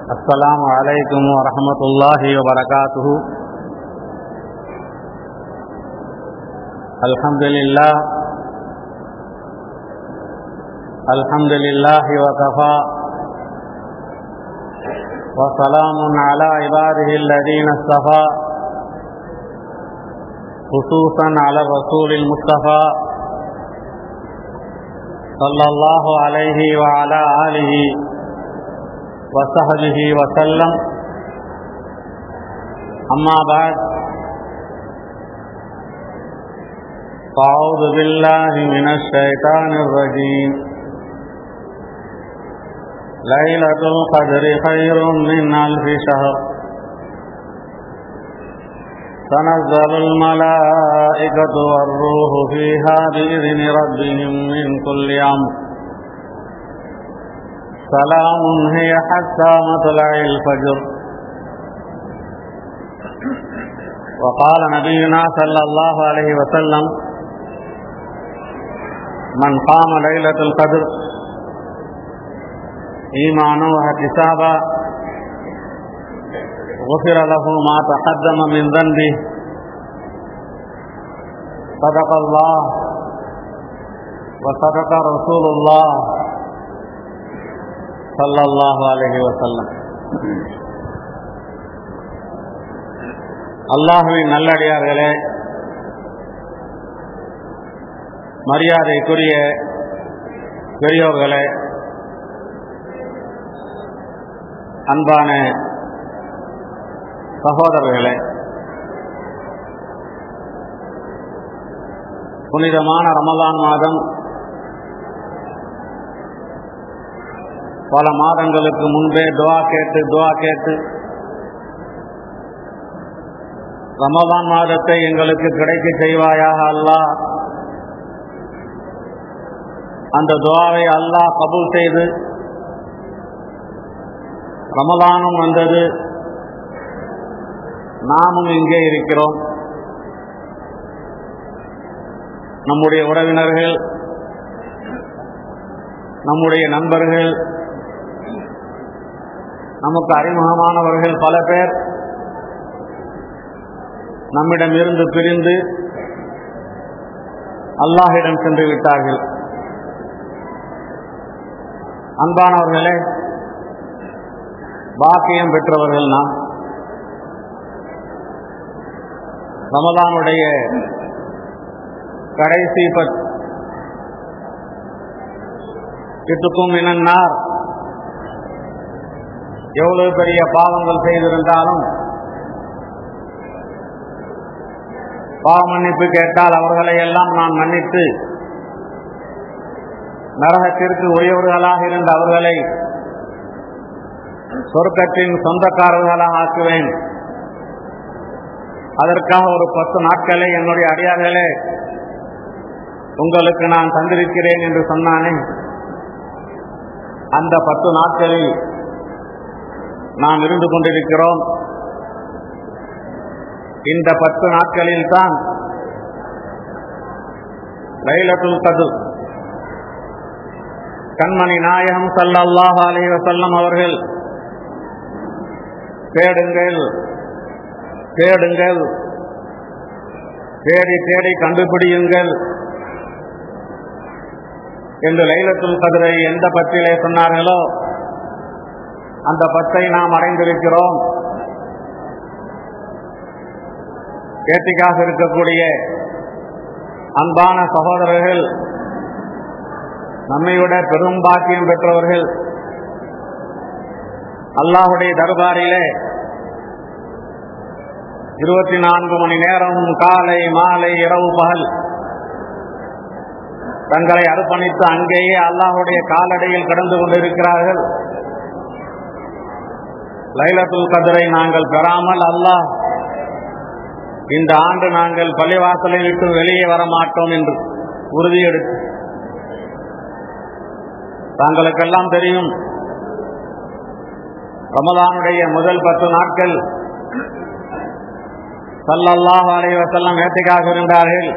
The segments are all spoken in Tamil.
السلام عليكم ورحمة الله وبركاته الحمد لله الحمد لله وكفى وسلام على عباده الذين اصطفى خصوصا على الرسول المصطفى صلى الله عليه وعلى آله وصحبه وسلم أما بعد فأعوذ بالله من الشيطان الرجيم ليلة القدر خير من ألف شهر تنزل الملائكة والروح فيها بإذن ربهم من كل أمر سلام هي حتى مطلع الفجر وقال نبينا صلى الله عليه وسلم من قام ليلة القدر إيمانا واحتسابا غفر له ما تقدم من ذنبه صدق الله وصدق رسول الله صلى الله عليه وسلم அல்லாஹுவின் நல்லடியார்களே மரியாதைக்குரிய பெரியோர்களே அன்பான சகோதரர்களே புனிதமான ரமலான் மாதம் பல மாதங்களுக்கு முன்பே துவா கேட்டு துவா கேட்டு ரமலான் மாதத்தை எங்களுக்கு கிடைக்க செய்வாயாக அல்லாஹ் அந்த துவாவை அல்லாஹ் கபூல் செய்து ரமலானும் வந்தது நாமும் இங்கே இருக்கிறோம் நம்முடைய உறவினர்கள் நம்முடைய நண்பர்கள் நமக்கு அறிமுகமானவர்கள் பல பேர் நம்மிடம் இருந்து பிரிந்து அல்லாஹிடம் சென்று விட்டார்கள் அன்பானவர்களே பாக்கியம் பெற்றவர்கள் நாம் ரமலானுடைய கடைசி பத் கிட்டுக்கும் இனன்னார் எவ்வளவு பெரிய பாவங்கள் செய்திருந்தாலும் பாவ மன்னிப்பு கேட்டால் அவர்களை எல்லாம் நான் மன்னித்து நரகத்திற்கு உரியவர்களாக இருந்த அவர்களை சொர்க்கத்தின் சொந்தக்காரர்களாக ஆக்குவேன் அதற்காக ஒரு பத்து நாட்களை என்னுடைய அடியார்களே உங்களுக்கு நான் தந்திருக்கிறேன் என்று சொன்னானே அந்த பத்து நாட்களில் நாம் இருந்து கொண்டிருக்கிறோம் இந்த பத்து நாட்களில் தான் லைலத்துல் கது கண்மணி நாயகம் சல்லல்லாஹ் அலி வசல்லம் அவர்கள் தேடுங்கள் தேடுங்கள் தேடி தேடி கண்டுபிடியுங்கள் என்று லைலத்துல் கதிரை எந்த பத்திலே சொன்னார்களோ அந்த பத்தை நாம் அடைந்திருக்கிறோம் கேட்டிக்காக இருக்கக்கூடிய அன்பான சகோதரர்கள் நம்மை விட பெரும் பாக்கியம் பெற்றவர்கள் அல்லாஹுடைய தர்பாரிலே இருபத்தி நான்கு மணி நேரம் காலை மாலை இரவு பகல் தங்களை அர்ப்பணித்து அங்கேயே அல்லாஹுடைய காலடியில் கடந்து கொண்டிருக்கிறார்கள் லைலத்துல் கதிரை நாங்கள் பெறாமல் அல்லாஹ் இந்த ஆண்டு நாங்கள் பள்ளிவாசலை விட்டு வெளியே வர மாட்டோம் என்று உறுதியெடுத்து தாங்களுக்கெல்லாம் தெரியும் ரமதானுடைய முதல் பத்து நாட்கள் சல்லல்லாஹ் அலைஹி வஸல்லம் வேட்டைக்காக இருந்தார்கள்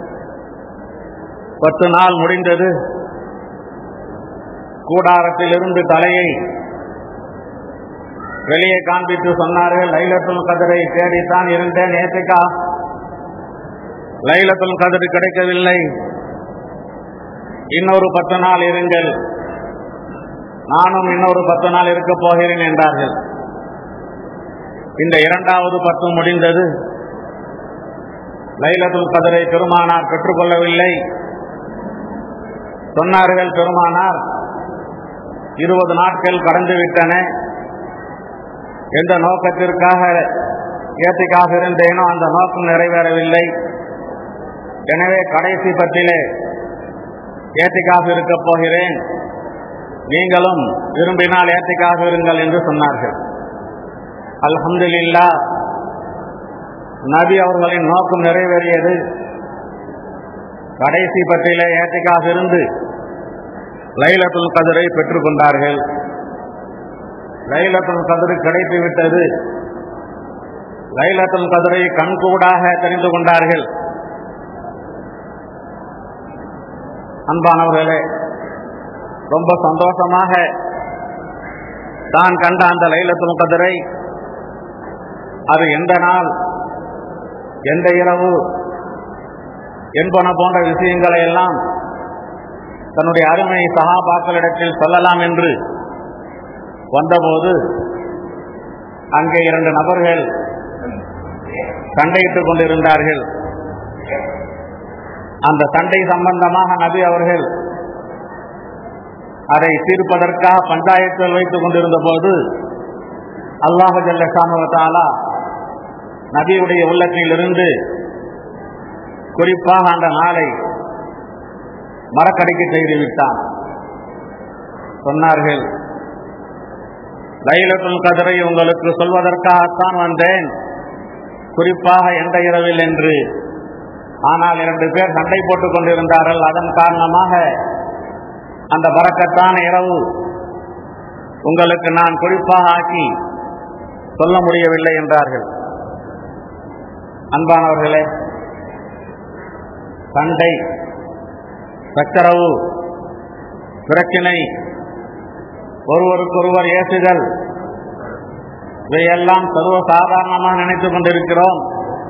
பத்து நாள் முடிந்தது கூடாரத்திலிருந்து தலையை வெளியே காண்பித்து சொன்னார்கள் லைலத்துல் கதிரை தேடித்தான் இருந்தேன் ஏத்துக்கா லைலத்துல் கதிர் கிடைக்கவில்லை இன்னொரு பத்து நாள் இருங்கள் நானும் இன்னொரு பத்து நாள் இருக்க போகிறேன் என்றார்கள் இந்த இரண்டாவது பத்து முடிந்தது லைலத்துல் கதிரை பெருமானார் பெற்றுக்கொள்ளவில்லை சொன்னார்கள் பெருமானார் இருபது நாட்கள் கடந்து விட்டன எந்த நோக்கத்திற்காக ஏத்திக்காக இருந்தேனோ அந்த நோக்கம் நிறைவேறவில்லை எனவே கடைசி பத்திலே ஏத்திக்காக இருக்கப் போகிறேன் நீங்களும் விரும்பினால் ஏத்திக்காக இருங்கள் என்று சொன்னார்கள் அல்ஹம்துலில்லா நபி அவர்களின் நோக்கம் நிறைவேறியது கடைசி பற்றிலே ஏத்திக்காக இருந்து லைலத்துல் கதிரை பெற்றுக்கொண்டார்கள் லைலத்துல் கதிர் கிடைத்து விட்டது லைலத்துல் கதிரை கண்கூடாக தெரிந்து கொண்டார்கள் அன்பானவர்களே ரொம்ப சந்தோஷமாக தான் கண்ட அந்த லைலத்துல் கதிரை அது எந்த நாள் எந்த இரவு என்பன போன்ற விஷயங்களை எல்லாம் தன்னுடைய அருமை சகாபாக்களிடத்தில் சொல்லலாம் என்று வந்தபோது அங்கே இரண்டு நபர்கள் சண்டையிட்டுக் கொண்டிருந்தார்கள் அந்த சண்டை சம்பந்தமாக நபி அவர்கள் அதை தீர்ப்பதற்காக பஞ்சாயத்தில் வைத்துக் கொண்டிருந்த போது அல்லாஹு ஜல்லா நபியுடைய உள்ளத்திலிருந்து குறிப்பாக அந்த நாளை மறக்கடிக்க செய்து விட்டான் சொன்னார்கள் லைலத்துல் கதிரை உங்களுக்கு சொல்வதற்காகத்தான் வந்தேன் குறிப்பாக எந்த இரவில் என்று ஆனால் இரண்டு பேர் சண்டை போட்டுக் கொண்டிருந்தார்கள் அதன் காரணமாக அந்த பறக்கத்தான இரவு உங்களுக்கு நான் குறிப்பாக ஆக்கி சொல்ல முடியவில்லை என்றார்கள் அன்பானவர்களே சண்டை சச்சரவு பிரச்சினை ஒருவருக்கொருவர் ஏசுதல் இவையெல்லாம் சர்வ சாதாரணமாக நினைத்துக் கொண்டிருக்கிறோம்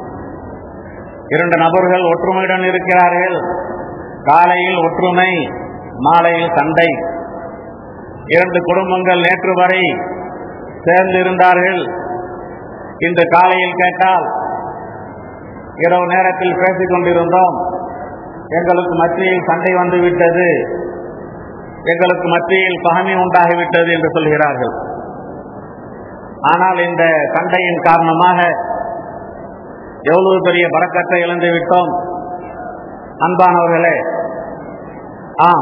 இரண்டு நபர்கள் ஒற்றுமையுடன் இருக்கிறார்கள் காலையில் ஒற்றுமை மாலையில் சண்டை இரண்டு குடும்பங்கள் நேற்று வரை சேர்ந்து இருந்தார்கள் இன்று காலையில் கேட்டால் இரவு நேரத்தில் பேசிக் கொண்டிருந்தோம் எங்களுக்கு மத்தியில் சண்டை வந்து விட்டது எங்களுக்கு மத்தியில் பகமை உண்டாகிவிட்டது என்று சொல்கிறார்கள் ஆனால் இந்த சண்டையின் காரணமாக எவ்வளவு பெரிய பறக்கத்தை இழந்து விட்டோம் அன்பானவர்களே ஆம்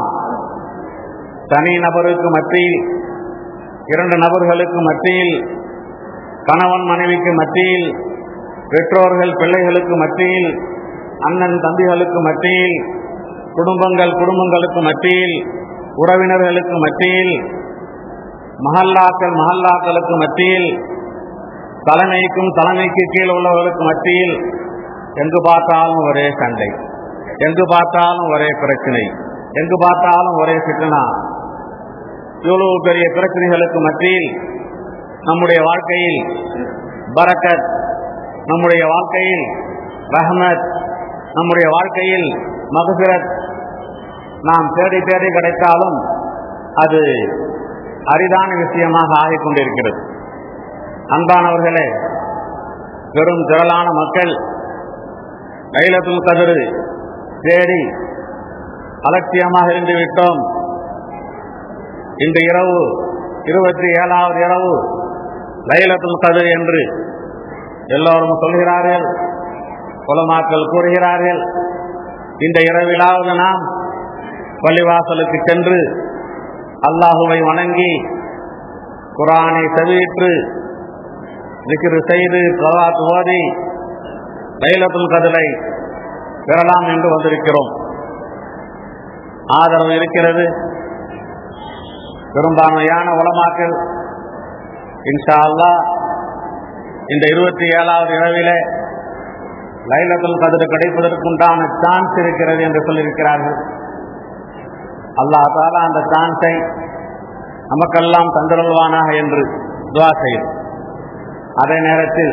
தனி நபருக்கு மத்தியில் இரண்டு நபர்களுக்கு மத்தியில் கணவன் மனைவிக்கு மத்தியில் பெற்றோர்கள் பிள்ளைகளுக்கு மத்தியில் அண்ணன் தம்பிகளுக்கு மத்தியில் குடும்பங்கள் குடும்பங்களுக்கு மத்தியில் உறவினர்களுக்கு மத்தியில் மஹல்லாக்கள் மஹல்லாக்களுக்கு மத்தியில் தலைமைக்கும் தலைமைக்கு கீழ் உள்ளவர்களுக்கு மத்தியில் எங்கு பார்த்தாலும் ஒரே சண்டை எங்கு பார்த்தாலும் ஒரே பிரச்சனை எங்கு பார்த்தாலும் ஒரே சிக்கனா இவ்வளவு பெரிய பிரச்சனைகளுக்கு மத்தியில் நம்முடைய வாழ்க்கையில் பரக்கத் நம்முடைய வாழ்க்கையில் ரஹமத் நம்முடைய வாழ்க்கையில் மகசிரத் நாம் தேடி தேடி கிடைத்தாலும் அது அரிதான விஷயமாக ஆகிக் கொண்டிருக்கிறது அன்பானவர்களே பெரும் திரளான மக்கள் லைலத்துல் கதிரு தேடி அலட்சியமாக இருந்து விட்டோம் இந்த இரவு இருபத்தி ஏழாவது இரவு லைலத்துல் கதிர் என்று எல்லோரும் சொல்கிறார்கள் குலமாக்கள் கூறுகிறார்கள் இந்த இரவிலாவது நாம் பள்ளிவாசலுக்கு சென்று அல்லாஹுவை வணங்கி குரானை செவியிற்று விக்கிரு செய்து கலாத் ஓதி லைலத்துல் கதிரை பெறலாம் என்று வந்திருக்கிறோம் ஆதரவு இருக்கிறது பெரும்பான்மையான உலமாக்கள் இன்ஷா அல்லாஹ் இந்த இருபத்தி ஏழாவது இரவிலே லைலத்துல் கதிர் கிடைப்பதற்குண்டான சான்ஸ் இருக்கிறது என்று சொல்லியிருக்கிறார்கள் அல்லாஹ் தாலா அந்த சான்ஸை நமக்கெல்லாம் தந்தருள்வானாக என்று துவா செய்யும் அதே நேரத்தில்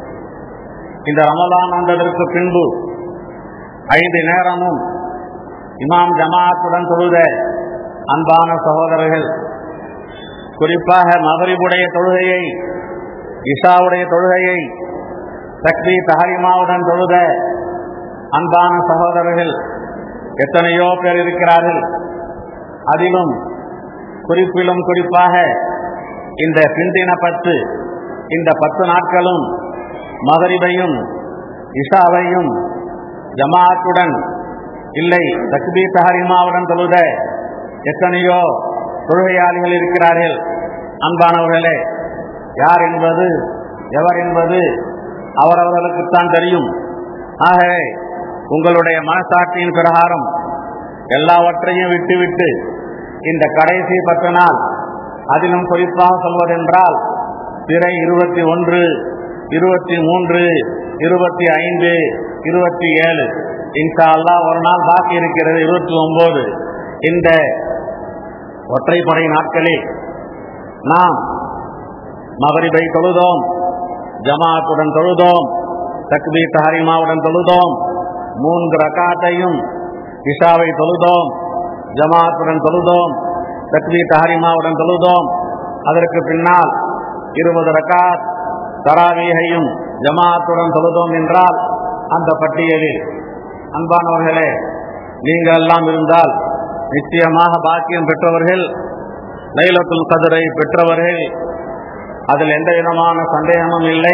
இந்த ரமலான் வந்ததற்கு பின்பு ஐந்து நேரமும் இமாம் ஜமாத்துடன் தொழுத அன்பான சகோதரர்கள் குறிப்பாக மகரிபுடைய தொழுகையை இஷாவுடைய தொழுகையை சக்தி தஹரிமாவுடன் தொழுத அன்பான சகோதரர்கள் எத்தனையோ பேர் இருக்கிறார்கள் அதிலும் குறிப்பிலும் குறிப்பாக இந்த பிந்தின பத்து இந்த பத்து நாட்களும் மகரிபையும் இஷாவையும் ஜமாத்துடன் இல்லை தக்பீ தஹரிமாவுடன் தொழுத எத்தனையோ தொழுகையாளிகள் இருக்கிறார்கள் அன்பானவர்களே யார் என்பது எவர் என்பது அவரவர்களுக்குத்தான் தெரியும் ஆகவே உங்களுடைய மனசாட்சியின் பிரகாரம் எல்லாவற்றையும் விட்டுவிட்டு இந்த கடைசி பத்து நாள் அதிலும் குறிப்பாக சொல்வதென்றால் திரை இருபத்தி ஒன்று இருபத்தி மூன்று இருபத்தி ஐந்து இருபத்தி ஏழு இன்ஷா அல்லாஹ் ஒரு நாள் பாக்கி இருக்கிறது இருபத்தி ஒன்பது இந்த ஒற்றைப்படை நாட்களில் நாம் மகரிபை தொழுதோம் ஜமாத்துடன் தொழுதோம் தக்பீ தஹரிமாவுடன் தொழுதோம் மூன்று ரகாத்தையும் இஷாவை தொழுதோம் ஜமாத்துடன் தொழுதோம் தக்பீ தஹரிமாவுடன் தொழுதோம் அதற்கு பின்னால் இருபது ரகாத் தராவீகையும் ஜமாத்துடன் தொழுதோம் என்றால் அந்த பட்டியலில் அன்பானவர்களே நீங்கள் எல்லாம் இருந்தால் நிச்சயமாக பாக்கியம் பெற்றவர்கள் லைலத்துல் கதிரை பெற்றவர்கள் அதில் எந்த விதமான சந்தேகமும் இல்லை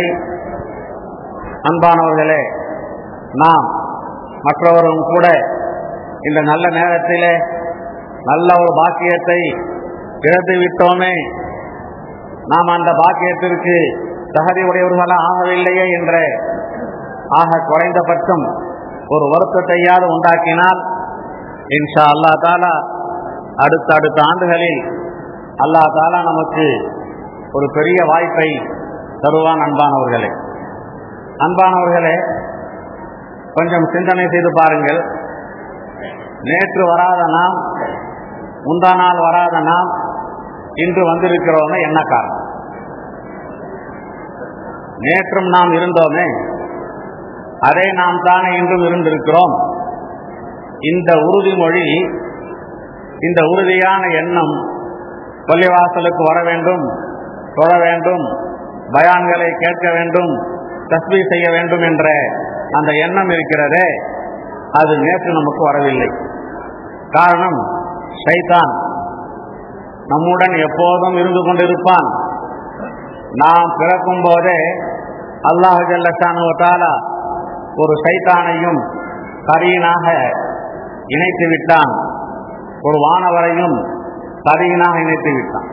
அன்பானவர்களே நாம் மற்றவரும் கூட இந்த நல்ல நேரத்திலே நல்ல ஒரு பாக்கியத்தை இழந்து விட்டோமே நாம் அந்த பாக்கியத்திற்கு தகுதி உடையவர்களாக ஆகவில்லையே என்ற ஆக குறைந்தபட்சம் ஒரு வருத்தத்தையாவது உண்டாக்கினால் இன்ஷா அல்லா தாலா அடுத்த அடுத்த ஆண்டுகளில் அல்லா தாலா நமக்கு ஒரு பெரிய வாய்ப்பை தருவான் அன்பானவர்களே அன்பானவர்களே கொஞ்சம் சிந்தனை செய்து பாருங்கள் நேற்று வராத நாம் முந்தா நாள் வராத நாம் இன்று வந்திருக்கிறோமே என்ன காரணம் நேற்றும் நாம் இருந்தோமே அதே நாம் தானே இன்றும் இருந்திருக்கிறோம் இந்த உறுதிமொழி இந்த உறுதியான எண்ணம் பள்ளிவாசலுக்கு வர வேண்டும் தொழ வேண்டும் பயான்களை கேட்க வேண்டும் தஸ்மி செய்ய வேண்டும் என்ற அந்த எண்ணம் இருக்கிறதே அது நேற்று நமக்கு வரவில்லை காரணம் சைத்தான் நம்முடன் எப்போதும் இருந்து கொண்டிருப்பான் நாம் பிறக்கும் போதே அல்லாஹு ஜல்லஷானுவத்தாலா ஒரு சைத்தானையும் கரீனாக இணைத்து விட்டான் ஒரு வானவரையும் கரீனாக இணைத்து விட்டான்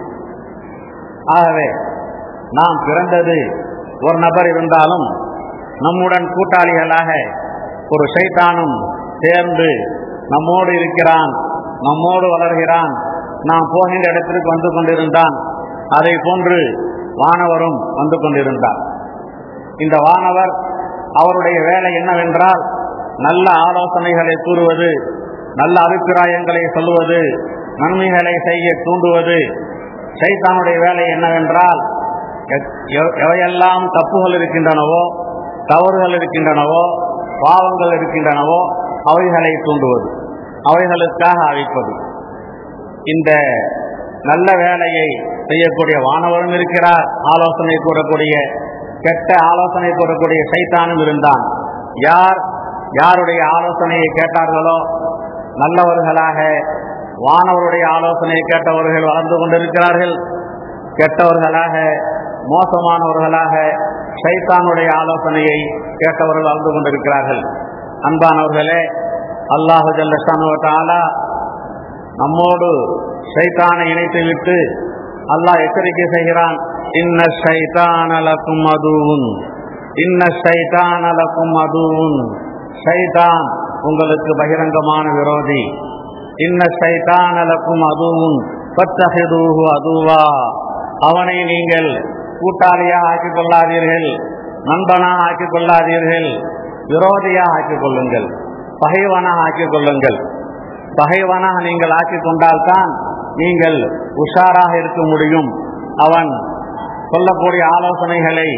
ஆகவே நாம் பிறந்தது ஒரு நபர் இருந்தாலும் நம்முடன் கூட்டாளிகளாக ஒரு சைத்தானும் சேர்ந்து நம்மோடு இருக்கிறான் நம்மோடு வளர்கிறான் நாம் போகின்ற இடத்திற்கு வந்து கொண்டிருந்தான் அதை போன்று வானவரும் வந்து கொண்டிருந்தார் இந்த வானவர் அவருடைய வேலை என்னவென்றால் நல்ல ஆலோசனைகளை கூறுவது நல்ல அபிப்பிராயங்களை சொல்லுவது நன்மைகளை செய்ய தூண்டுவது சைத்தானுடைய வேலை என்னவென்றால் எ- எவையெல்லாம் தப்புகள் இருக்கின்றனவோ தவறுகள் இருக்கின்றனவோ பாவங்கள் இருக்கின்றனவோ அவைகளை தூண்டுவது அவைகளுக்காக அழைப்பது இந்த நல்ல வேலையை செய்யக்கூடிய வானவரும் இருக்கிறார் ஆலோசனை கூறக்கூடிய கெட்ட ஆலோசனை கூறக்கூடிய சைத்தானும் இருந்தான் யார் யாருடைய ஆலோசனையை கேட்டார்களோ நல்லவர்களாக வானவருடைய ஆலோசனையை கேட்டவர்கள் வளர்ந்து கொண்டிருக்கிறார்கள் கெட்டவர்களாக மோசமானவர்களாக சைத்தானுடைய ஆலோசனையை கேட்டவர்கள் வளர்ந்து கொண்டிருக்கிறார்கள் அன்பானவர்களே அல்லாஹு ஜல்லா நம்மோடு சைத்தானை இணைத்து விட்டு அல்லாஹ் எச்சரிக்கை செய்கிறான் இன்ன சைத்தானலக்கும் அதுவும் இன்ன சைத்தானலக்கும் அதுவும் சைதான் உங்களுக்கு பகிரங்கமான விரோதி இன்ன சைத்தானலக்கும் அதுவும் பத்தகிதூஹு அதுவா அவனை நீங்கள் கூட்டாளியாக ஆக்கிக் கொள்ளாதீர்கள் நண்பனாக ஆக்கிக் கொள்ளாதீர்கள் விரோதியாக ஆக்கிக் கொள்ளுங்கள் பகைவனாக ஆக்கிக் கொள்ளுங்கள் பகைவனாக நீங்கள் ஆக்கிக் கொண்டால்தான் நீங்கள் உஷாராக இருக்க முடியும் அவன் சொல்லக்கூடிய ஆலோசனைகளை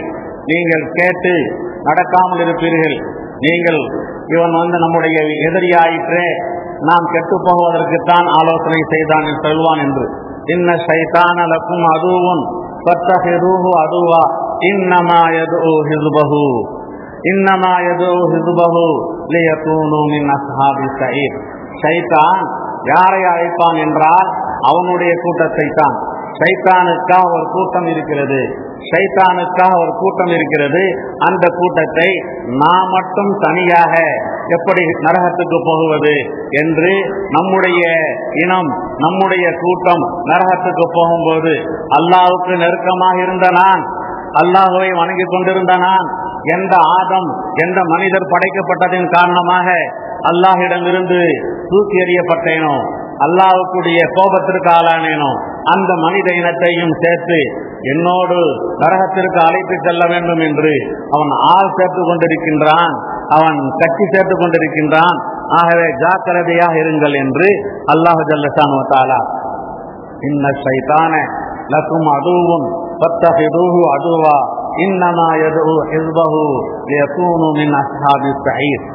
நீங்கள் கேட்டு நடக்காமல் இருப்பீர்கள் நீங்கள் இவன் வந்து நம்முடைய எதிரியாயிற்றே நாம் கெட்டு போவதற்குத்தான் ஆலோசனை செய்தான் என்று சொல்வான் என்று இன்ன சைத்தான லக்கும் அதுவும் பத்தஹிருஹு அதுவா இன்னமா யதுஉ ஹிஸ்பஹு இன்னமா யதுஉ ஹிஸ்பஹு லியகூனு மின் அஸ்ஹாபி ஸயீர் ஷைத்தான் யாரை அழைப்பான் என்றால் அவனுடைய கூட்டத்தை தான் சைத்தானுக்காக ஒரு கூட்டம் இருக்கிறது சைத்தானுக்காக ஒரு கூட்டம் இருக்கிறது அந்த கூட்டத்தை நாம் மட்டும் தனியாக எப்படி நரகத்துக்கு போகுவது என்று நம்முடைய இனம் நம்முடைய கூட்டம் நரகத்துக்கு போகும்போது அல்லாவுக்கு நெருக்கமாக இருந்த நான் அல்லாஹுவை வணங்கிக் கொண்டிருந்த நான் எந்த ஆதம் எந்த மனிதர் படைக்கப்பட்டதின் காரணமாக அல்லாஹிடமிருந்து தூக்கி எறியப்பட்டேனோ அல்லாவுக்குடைய கோபத்திற்கு ஆளானேனோ அந்த மனித இனத்தையும் சேர்த்து என்னோடு நரகத்திற்கு அழைத்து செல்ல வேண்டும் என்று அவன் ஆள் சேர்த்து கொண்டிருக்கின்றான் அவன் கட்சி சேர்த்து கொண்டிருக்கின்றான் ஆகவே ஜாக்கிரதையாக இருங்கள் என்று அல்லாஹு ஜல்லசானு தாலா இன்ன சைத்தான லக்கும் அதுவும் பத்தஹிதூஹு அதுவா இன்னமா யதுஉ ஹிஸ்பஹு லியகூனு மின் அஸ்ஹாபி ஸயீர்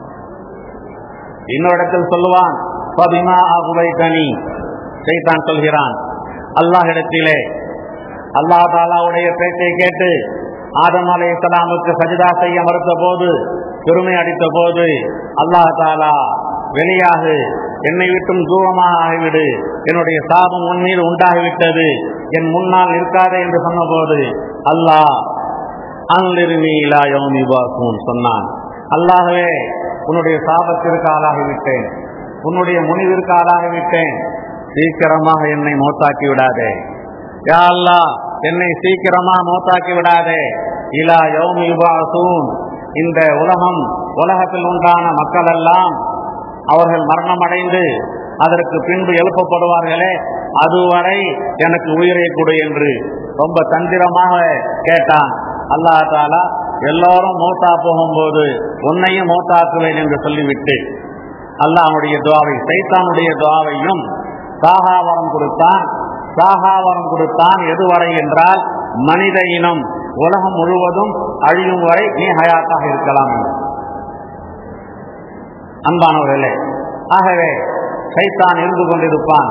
இன்னொரு சொல்லுவான் பபிமா அகுவைதனி சைத்தான் சொல்கிறான் அல்லாஹிடத்திலே அல்லாஹ் தாலாவுடைய பேச்சை கேட்டு ஆதம் அலை இஸ்லாமுக்கு சஜிதா செய்ய மறுத்த போது பெருமை அடித்த போது அல்லாஹ் தாலா வெளியாகு என்னை விட்டும் தூரமாக ஆகிவிடு என்னுடைய சாபம் உன் மீது உண்டாகிவிட்டது என் முன்னால் இருக்காதே என்று சொன்னபோது அல்லாஹ் அன்லிருமீலா யோமி பாக்கும் சொன்னான் அல்லாகவே உன்னுடைய சாபத்திற்கு ஆளாகிவிட்டேன் உன்னுடைய முனிவிற்கு ஆளாகிவிட்டேன் சீக்கிரமாக என்னை மோத்தாக்கி விடாதே யா அல்லாஹ் என்னை சீக்கிரமா மோத்தாக்கி விடாதே இலா யௌமி யுபாசூன் இந்த உலகம் உலகத்தில் உண்டான மக்கள் எல்லாம் அவர்கள் மரணம் அடைந்து அதற்கு பின்பு எழுப்பப்படுவார்களே அதுவரை எனக்கு உயிரை கொடு என்று ரொம்ப தந்திரமாக கேட்டான் அல்லாஹ் தாலா எல்லோரும் மௌத்தா போகும்போது உன்னையும் மௌத்தாக்குவேன் என்று சொல்லிவிட்டு அல்லாஹ்வுடைய துவாவை சைத்தானுடைய துவாவையும் சாகாவரம் கொடுத்தான் சாகாவரம் கொடுத்தான் எதுவரை என்றால் மனித இனம் உலகம் முழுவதும் அழியும் வரை நீ ஹயாத்தாக இருக்கலாம் என்று. அன்பானவர்களே ஆகவே சைத்தான் இருந்து கொண்டிருப்பான்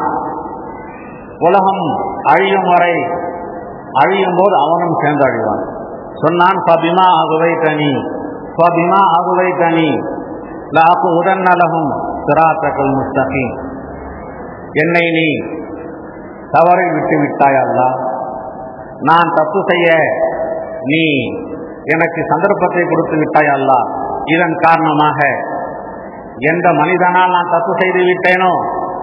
உலகம் அழியும் வரை அழியும் போது அவனும் சேர்ந்து அழிவான் சொன்னான் பபிமா அகுவை தனி பபிமா அகுவை தனி லாக்கு உடன்னலகும் சிராத்தக்கள் முஸ்தகீம் என்னை நீ தவறில் விட்டு விட்டாய் அல்லா நான் தப்பு செய்ய நீ எனக்கு சந்தர்ப்பத்தை கொடுத்து விட்டாய் அல்லா இதன் காரணமாக எந்த மனிதனால் நான் தப்பு செய்து விட்டேனோ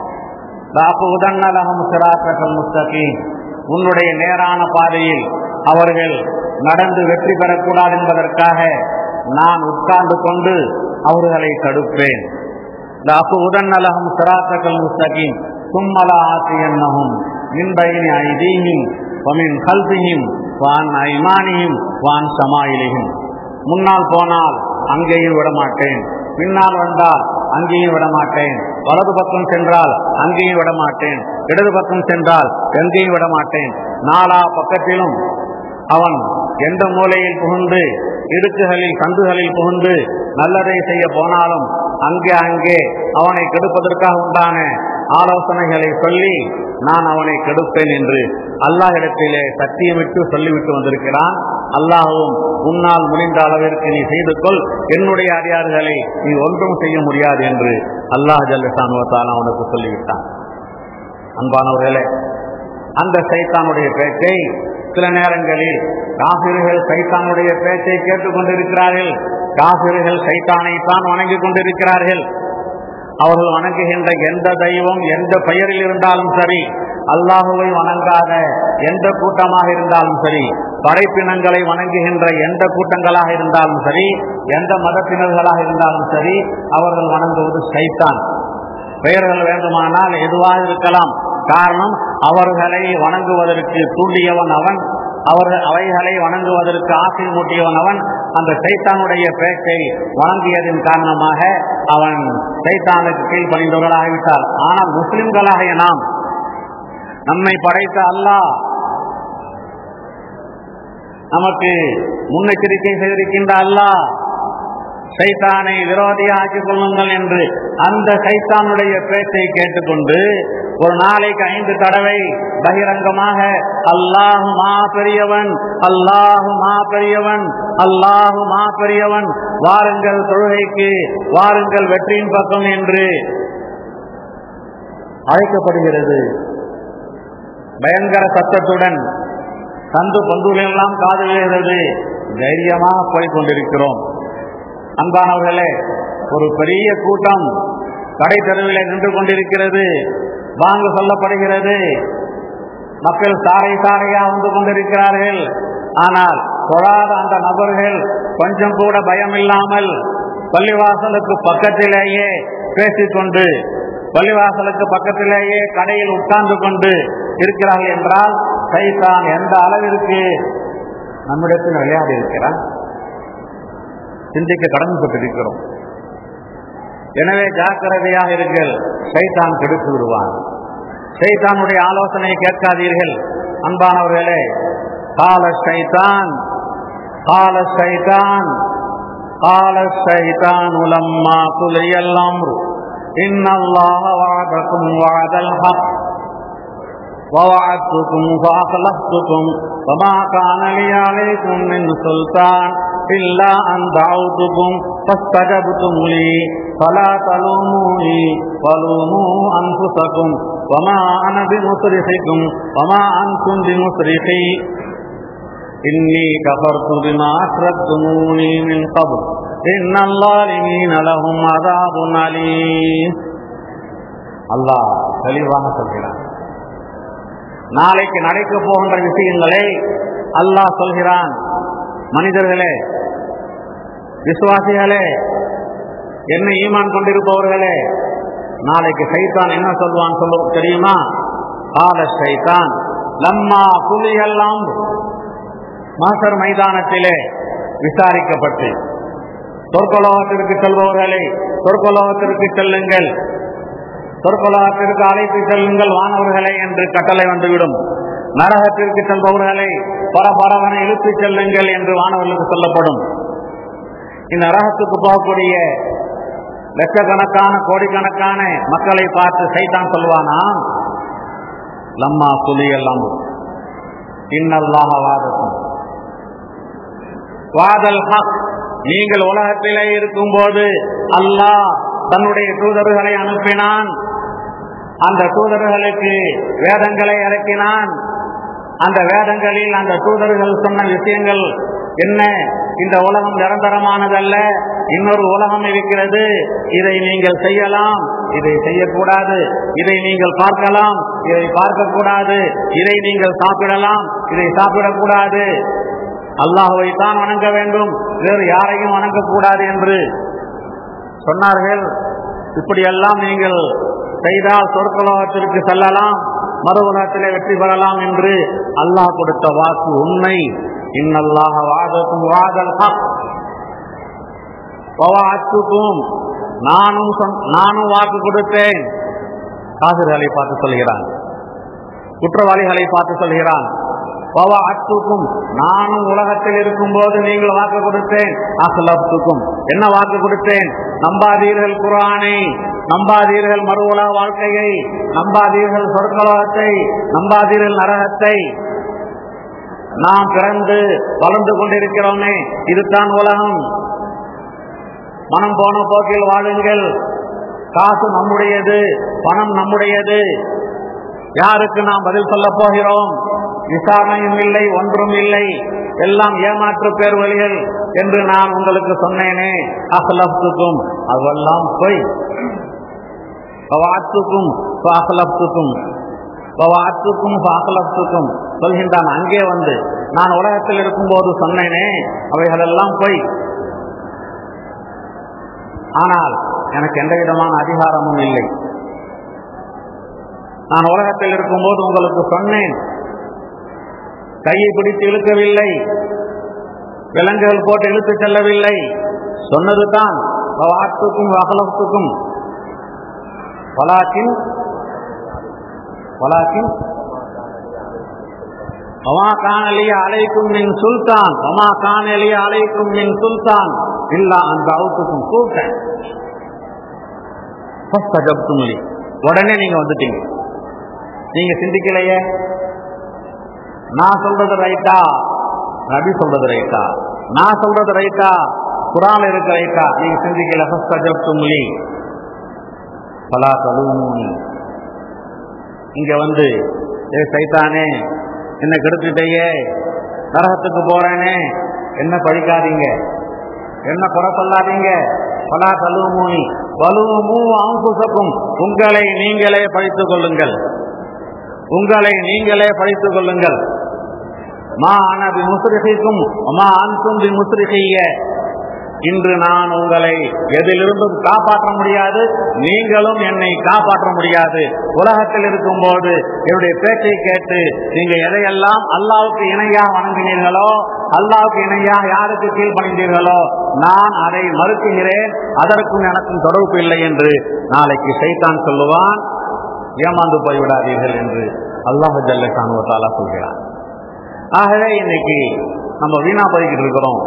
லாக்கு உதன்னலகம் சிராத்தக்கள் முஸ்தகீம் உன்னுடைய நேரான பாதையில் அவர்கள் நடந்து வெற்றி பெறக்கூடாது என்பதற்காக நான் உட்கார்ந்து கொண்டு அவர்களை தடுப்பேன் லாக்கு உதன்னலகம் சிராத்தக்கள் முஸ்தகீம் சும்மலா ஆசியன்னகும் மின்பைனி ஐதீஹிம் வமின் கல்பிஹிம் வான் ஐமானியும் வான் சமாயிலியும் முன்னால் போனால் அங்கேயும் விடமாட்டேன் பின்னால் வந்தால் அங்கேயும் விடமாட்டேன் வலது பக்கம் சென்றால் அங்கேயும் விடமாட்டேன் இடது பக்கம் சென்றால் எங்கேயும் விடமாட்டேன் நாலா பக்கத்திலும் அவன் எந்த மூலையில் புகுந்து இடுக்குகளில் சந்துகளில் புகுந்து நல்லதை செய்ய போனாலும் அங்கே அங்கே அவனை கெடுப்பதற்காக உண்டான ஆலோசனைகளை சொல்லி நான் அவனை கெடுப்பேன் என்று அல்லாஹிடத்திலே சத்தியமிட்டு சொல்லிவிட்டு வந்திருக்கிறான் அல்லாஹும் உன்னால் முடிந்த அளவிற்கு நீ செய்து கொள் என்னுடைய அடியார்களை நீ ஒன்றும் செய்ய முடியாது என்று அல்லாஹ் ஜல்லசானுவத்தால் அவனுக்கு சொல்லிவிட்டான் அன்பானவர்களே அந்த சைத்தானுடைய பேச்சை சில நேரங்களில் காபிர்கள் சைத்தானுடைய பேச்சை கேட்டுக்கொண்டிருக்கிறார்கள் காபிர்கள் சைத்தானை தான் வணங்கிக் கொண்டிருக்கிறார்கள் அவர்கள் வணங்குகின்ற எந்த தெய்வம் எந்த பெயரில் இருந்தாலும் சரி அல்லாஹுவை வணங்காத எந்த கூட்டமாக இருந்தாலும் சரி படைப்பினங்களை வணங்குகின்ற எந்த கூட்டங்களாக இருந்தாலும் சரி எந்த மதத்தினர்களாக இருந்தாலும் சரி அவர்கள் வணங்குவது சைத்தான் பெயர்கள் வேண்டுமானால் எதுவாக இருக்கலாம் காரணம் அவர்களை வணங்குவதற்கு தூண்டியவன் அவன் அவர்கள் அவைகளை வணங்குவதற்கு ஆசை மூட்டியவன் அவன் அந்த சைத்தானுடைய பேச்சை வணங்கியதன் காரணமாக அவன் சைத்தானுக்கு கீழ்ப்பணிந்தவர்களாகிவிட்டார் ஆனால் முஸ்லிம்களாகிய நாம் நம்மை படைத்த அல்லாஹ் நமக்கு முன்னெச்சரிக்கை செய்திருக்கின்ற அல்லாஹ் சைத்தானை விரோதியாக்கிக் கொள்ளுங்கள் என்று அந்த சைத்தானுடைய பேச்சை கேட்டுக்கொண்டு ஒரு நாளைக்கு ஐந்து தடவை பகிரங்கமாக அல்லாஹு மா பெரியவன் அல்லாஹு மா பெரியவன் அல்லாஹு மா பெரியவன் வாருங்கள் தொழுகைக்கு வாருங்கள் வெற்றியின் பக்கம் என்று அழைக்கப்படுகிறது பயங்கர சத்தத்துடன் சந்து பந்துகளெல்லாம் காது விழுகிறது தைரியமாக போய் கொண்டிருக்கிறோம் அன்பானவர்களே ஒரு பெரிய கூட்டம் கடை தெருவிலே நின்று கொண்டிருக்கிறது வாங்க சொல்லப்படுகிறது மக்கள் சாறை சாறையா வந்து கொண்டிருக்கிறார்கள் ஆனால் தொழாத அந்த நபர்கள் கொஞ்சம் கூட பயம் இல்லாமல் பள்ளிவாசலுக்கு பக்கத்திலேயே பேசிக்கொண்டு பள்ளிவாசலுக்கு பக்கத்திலேயே கடையில் உட்கார்ந்து கொண்டு இருக்கிறார்கள் என்றால் சைத்தான் எந்த அளவிற்கு நம்மிடத்தில் விளையாடி இருக்கிறான் சிந்திக்க கடமைப்பட்டிருக்கிறோம் எனவே ஜாக்கிரதையாக இருங்கள் சைத்தான் கெடுத்து விடுவான் சைத்தானுடைய ஆலோசனை கேட்காதீர்கள் அன்பானவர்களே கால சைத்தான் கால சைத்தான் கால சைத்தான் உலம்மா குலையெல்லாம் இன்னல்லாஹ வாதக்கும் வாதல் ஹக் ووعدتكم فأخلفتكم فما كان لي عليكم من سلطان إلا أن دعوتكم فاستجبتم لي فلا تلوموني ولوموا أنفسكم وما أنا بمصرخكم وما أنتم بمصرخي إني كفرت بما أشركتموني من قبل إن الظالمين لهم عذاب أليم الله தெளிவாக சொல்கிறார் நாளைக்கு நடக்க போகின்ற விஷயங்களை அல்லாஹ் சொல்கிறான் மனிதர்களே விசுவாசிகளே என்ன ஈமான் கொண்டிருப்பவர்களே நாளைக்கு சைத்தான் என்ன சொல்வான் சொல்ல தெரியுமா கால சைத்தான் லம்மா புலியெல்லாம் மாசர் மைதானத்திலே விசாரிக்கப்பட்டு சொற்கலோகத்திற்கு செல்பவர்களே சொற்கலோகத்திற்கு செல்லுங்கள் சொற்கலோகத்திற்கு அழைத்து செல்லுங்கள் வானவர்களே என்று கட்டளை வந்துவிடும் நரகத்திற்கு செல்பவர்களை பரபரவனை இழுத்துச் செல்லுங்கள் என்று வானவர்களுக்கு சொல்லப்படும் இந்த நரகத்துக்கு போகக்கூடிய லட்சக்கணக்கான கோடிக்கணக்கான மக்களை பார்த்து சைத்தான் சொல்வானா லம்மா சுலி எல்லாம் இன்னல்லாக வாதக்கும் வாதல் ஹக் நீங்கள் உலகத்திலே இருக்கும்போது அல்லாஹ் தன்னுடைய தூதர்களை அனுப்பினான் அந்த தூதர்களுக்கு வேதங்களை இறக்கினான் அந்த வேதங்களில் அந்த தூதர்கள் சொன்ன விஷயங்கள் என்ன இந்த உலகம் நிரந்தரமானதல்ல இன்னொரு உலகம் இருக்கிறது இதை நீங்கள் செய்யலாம் இதை செய்யக்கூடாது இதை நீங்கள் பார்க்கலாம் இதை பார்க்கக்கூடாது இதை நீங்கள் சாப்பிடலாம் இதை சாப்பிடக்கூடாது அல்லாஹுவை தான் வணங்க வேண்டும் வேறு யாரையும் வணங்கக்கூடாது என்று சொன்னார்கள் இப்படியெல்லாம் நீங்கள் செய்தால் சொற்கலோகத்திற்கு செல்லலாம் மறு உலகத்திலே வெற்றி பெறலாம் என்று அல்லாஹ் கொடுத்த வாக்கு உண்மை இன்னல்லாக வாதக்கும் வாதல் வாக்குக்கும் நானும் நானும் வாக்கு கொடுத்தேன் காசிர்களை பார்த்து சொல்கிறான் குற்றவாளிகளை பார்த்து சொல்கிறான் பவா அத்துக்கும் நானும் உலகத்தில் இருக்கும் போது நீங்கள் வாக்கு கொடுத்தேன் அசலத்துக்கும் என்ன வாக்கு கொடுத்தேன் நம்பாதீர்கள் குரானை நம்பாதீர்கள் மறு உலக வாழ்க்கையை நம்பாதீர்கள் சொற்கலோகத்தை நம்பாதீர்கள் நரகத்தை நாம் பிறந்து வளர்ந்து கொண்டிருக்கிறோமே இதுதான் உலகம் மனம் போன போக்கில் வாழுங்கள் காசு நம்முடையது பணம் நம்முடையது யாருக்கு நாம் பதில் சொல்ல போகிறோம் விசாரணையும் இல்லை ஒன்றும் இல்லை எல்லாம் ஏமாற்று பேர் வழிகள் என்று நான் உங்களுக்கு சொன்னேனே அகலப்துக்கும் அதெல்லாம் பொய் பவாத்துக்கும் அகலப்துக்கும் பவாத்துக்கும் அகலப்துக்கும் சொல்கின்றான் அங்கே வந்து நான் உலகத்தில் இருக்கும்போது சொன்னேனே அவைகளெல்லாம் பொய் ஆனால் எனக்கு எந்த விதமான அதிகாரமும் இல்லை நான் உலகத்தில் இருக்கும்போது உங்களுக்கு சொன்னேன் கையை பிடித்து இழுக்கவில்லை விலங்குகள் போட்டு இழுத்து செல்லவில்லை சொன்னதுதான் வாத்துக்கும் அகலத்துக்கும் பலாக்கின் பலாக்கின் ஒமா காணலிய அலைக்கும் மின் சுல்தான் ஒமா காணலிய அலைக்கும் மின் சுல்தான் இல்லா அந்த அவுத்துக்கும் கூட்டன் ஃபஸ்தஜப்துமுலி உடனே நீங்க வந்துட்டீங்க நீங்க சிந்திக்கலையே நான் சொல்றது ரைட்டா நபி சொல்றது ரைட்டா நான் சொல்றது ரைட்டா குரான் இருக்கு ரைட்டா நீங்க சிந்திக்கல ஃபஸ்தஜப்துமுலி பலா தலுமூனி இங்க வந்து ஏ சைத்தானே என்ன கெடுத்துட்டேயே நரகத்துக்கு போறேனே என்ன படிக்காதீங்க என்ன குறை சொல்லாதீங்க பலா தலுமூனி வலுமூ அங்குசக்கும் உங்களை நீங்களே படித்துக் கொள்ளுங்கள் உங்களை நீங்களே படித்துக் கொள்ளுங்கள் மா அனபி முஸ்ரிகிக்கும் மா அன்சும் பி முஸ்ரிகிய இன்று நான் உங்களை எதிலிருந்தும் காப்பாற்ற முடியாது நீங்களும் என்னை காப்பாற்ற முடியாது உலகத்தில் இருக்கும்போது என்னுடைய பேச்சை கேட்டு நீங்க எதையெல்லாம் அல்லாவுக்கு இணையாக வணங்கினீர்களோ அல்லாவுக்கு இணையாக யாருக்கு கீழ்ப்பணிந்தீர்களோ நான் அதை மறுக்குகிறேன் அதற்கும் எனக்கும் தொடர்பு இல்லை என்று நாளைக்கு சைத்தான் சொல்லுவான் ஏமாந்து போய்விடாதீர்கள் என்று அல்லாஹு ஜல்ல காணுவத்தாலா சொல்கிறார் ஆகவே இன்னைக்கு நம்ம வீணா போய்கிட்டு இருக்கிறோம்